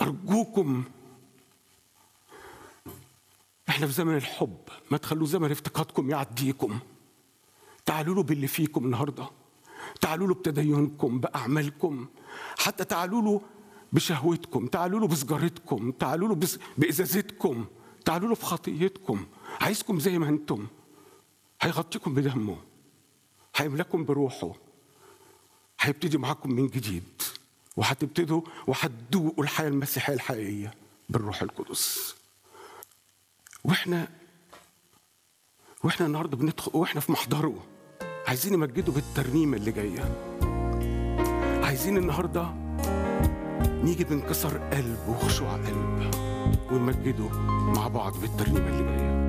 أرجوكم احنا في زمن الحب ما تخلوا زمن افتقادكم يعديكم تعالوا له باللي فيكم النهارده تعالوا له بتدينكم باعمالكم حتى تعالوا له بشهوتكم تعالوا له بسجارتكم تعالوا له بز... بازازتكم تعالوا له بخطيتكم عايزكم زي ما انتم هيغطيكم بدمه هيملاكم بروحه هيبتدي معاكم من جديد وهتبتدوا وهتدوقوا الحياه المسيحيه الحقيقيه بالروح القدس واحنا واحنا النهارده بندخل واحنا في محضره عايزين نمجده بالترنيمه اللي جايه عايزين النهارده نيجي بانكسار قلب وخشوع قلب ونمجده مع بعض بالترنيمه اللي جايه